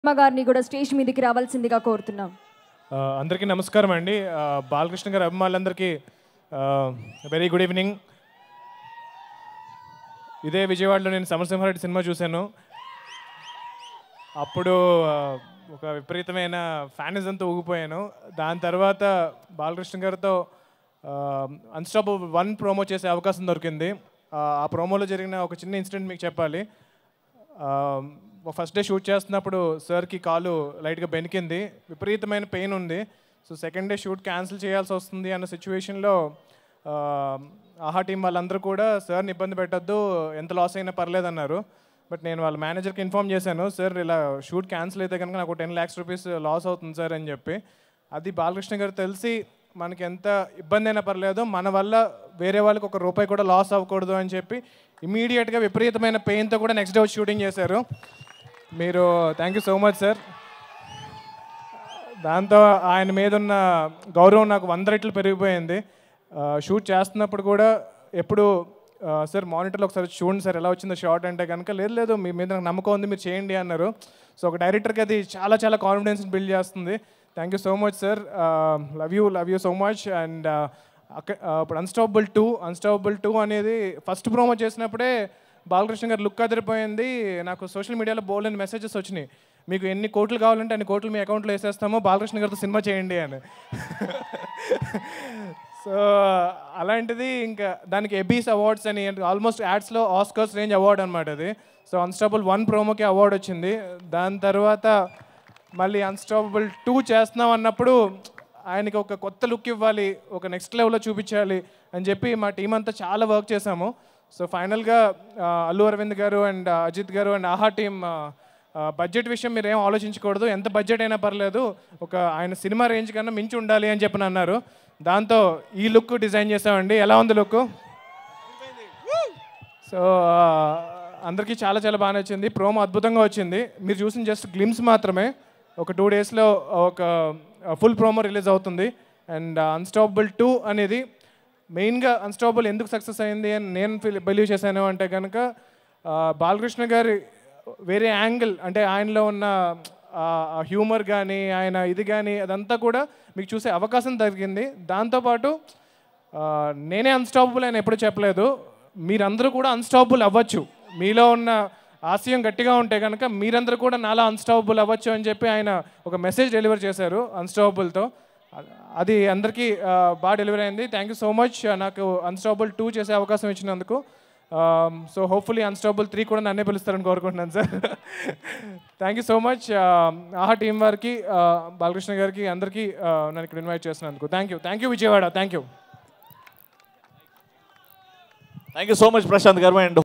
శర్మ గారిని కూడా స్టేజ్ మీదకి రావాల్సిందిగా కోరుతున్నాం ఆ, అందరికీ నమస్కారం అండి ఆ, బాలకృష్ణ గారి అభిమానులందరికీ వెరీ గుడ్ ఈవినింగ్ ఇదే విజయవాడలో నేను సమరసింహారెడ్డి సినిమా చూశాను అప్పుడు ఆ, ఒక విపరీతమైన ఫ్యానిజంతో ఊగిపోయాను దాని తర్వాత బాలకృష్ణ గారితో అన్స్టాప్ వన్ ప్రోమో చేసే అవకాశం దొరికింది ఆ, ఆ ప్రోమోలో జరిగిన ఒక చిన్న ఇన్సిడెంట్ మీకు చెప్పాలి ఫస్ట్ డే షూట్ చేస్తున్నప్పుడు సార్కి కాలు లైట్గా బెనికింది విపరీతమైన పెయిన్ ఉంది so second day shoot cancel చేయాల్సి వస్తుంది అన్న సిచ్యువేషన్లో ఆహా టీం వాళ్ళందరూ కూడా సార్ని ఇబ్బంది పెట్టద్దు ఎంత లాస్ అయినా పర్లేదన్నారు బట్ నేను వాళ్ళ మేనేజర్కి ఇన్ఫామ్ చేశాను సార్ ఇలా షూట్ క్యాన్సిల్ అయితే కనుక నాకు టెన్ ల్యాక్స్ రూపీస్ లాస్ అవుతుంది సార్ అని చెప్పి అది బాలకృష్ణ గారు తెలిసి మనకి ఎంత ఇబ్బంది అయినా పర్లేదు మన వల్ల వేరే వాళ్ళకి ఒక రూపాయి కూడా లాస్ అవ్వకూడదు అని చెప్పి ఇమీడియట్గా విపరీతమైన పెయిన్తో కూడా నెక్స్ట్ డే వచ్చి షూటింగ్ చేశారు మీరు thank you so much sir దాంతో ఆయన మీద ఉన్న గౌరవం నాకు వంద రెట్లు పెరిగిపోయింది ఆ, షూట్ చేస్తున్నప్పుడు కూడా ఎప్పుడు ఆ, సార్ మానిటర్లో ఒకసారి చూడండి సార్ ఎలా వచ్చిందో షార్ట్ అంటే కనుక లేదు లేదు మీ మీద నాకు నమ్మకం ఉంది మీరు చేయండి అన్నారు సో ఒక డైరెక్టర్కి అది చాలా చాలా కాన్ఫిడెన్స్ బిల్డ్ చేస్తుంది thank you so much sir love you love you so much and అక్కడ ఇప్పుడు అన్స్టాపబుల్ టూ అన్స్టాపబుల్ టూ అనేది ఫస్ట్ ప్రోమో చేసినప్పుడే బాలకృష్ణ గారు లుక్ అదిరిపోయింది నాకు సోషల్ మీడియాలో బోల్డ్ అని మెసేజెస్ వచ్చినాయి మీకు ఎన్ని కోట్లు కావాలంటే అన్ని కోట్లు మీ అకౌంట్లో వేసేస్తామో బాలకృష్ణ గారితో సినిమా చేయండి అని సో అలాంటిది ఇంకా దానికి ఎబీస్ అవార్డ్స్ అని ఆల్మోస్ట్ యాడ్స్లో ఆస్కర్స్ రేంజ్ అవార్డ్ అనమాట అది సో అన్స్టాపబుల్ వన్ ప్రోమోకి అవార్డ్ వచ్చింది దాని తర్వాత మళ్ళీ అన్స్టాపబుల్ టూ చేస్తున్నాం అన్నప్పుడు ఆయనకి ఒక కొత్త లుక్ ఇవ్వాలి ఒక నెక్స్ట్ లెవెల్లో చూపించాలి అని చెప్పి మా టీం అంతా చాలా వర్క్ చేశాము సో ఫైనల్గా అల్లు అరవింద్ గారు అండ్ అజిత్ గారు అండ్ ఆహా టీం బడ్జెట్ విషయం మీరు ఏం ఆలోచించకూడదు ఎంత బడ్జెట్ అయినా పర్లేదు ఒక ఆయన సినిమా రేంజ్ కన్నా మించి ఉండాలి అని చెప్పి అన్నారు దాంతో ఈ లుక్ డిజైన్ చేసామండి ఎలా ఉంది లుక్ సో అందరికీ చాలా చాలా బాగా నచ్చింది ప్రోమో అద్భుతంగా వచ్చింది మీరు చూసిన జస్ట్ గ్లిమ్స్ మాత్రమే ఒక టూ డేస్లో ఒక ఫుల్ ప్రోమో రిలీజ్ అవుతుంది అండ్ అన్స్టాపబుల్ టూ అనేది మెయిన్గా అన్స్టాపబుల్ ఎందుకు సక్సెస్ అయింది అని నేను ఫీల్ బిలీవ్ చేశాను అంటే కనుక ఆ, బాలకృష్ణ గారి వేరే యాంగిల్ అంటే ఆయనలో ఉన్న హ్యూమర్ కానీ ఆయన ఇది కానీ అదంతా కూడా మీకు చూసే అవకాశం దొరికింది దాంతోపాటు ఆ, నేనే అన్స్టాపబుల్ అని ఎప్పుడు చెప్పలేదు మీరందరూ కూడా అన్స్టాపబుల్ అవ్వచ్చు మీలో ఉన్న ఆశయం గట్టిగా ఉంటే కనుక మీరందరూ కూడా నాలా అన్స్టాపబుల్ అవ్వచ్చు అని చెప్పి ఆయన ఒక మెసేజ్ డెలివర్ చేశారు అన్స్టాపబుల్తో అది అందరికీ ఆ, బాగా డెలివరీ అయింది థ్యాంక్ యూ సో మచ్ నాకు అన్స్టాపబుల్ టూ చేసే అవకాశం ఇచ్చినందుకు సో హోప్ఫుల్లీ అన్స్టాపబుల్ త్రీ కూడా నన్నే పిలుస్తారని కోరుకుంటున్నాను sir thank you so much Aha team వారికి ఆ, బాలకృష్ణ గారికి అందరికీ ఆ, నన్ను ఇక్కడ ఇన్వైట్ చేసినందుకు thank you thank you Vijayawada thank you thank you so much Prashant garu and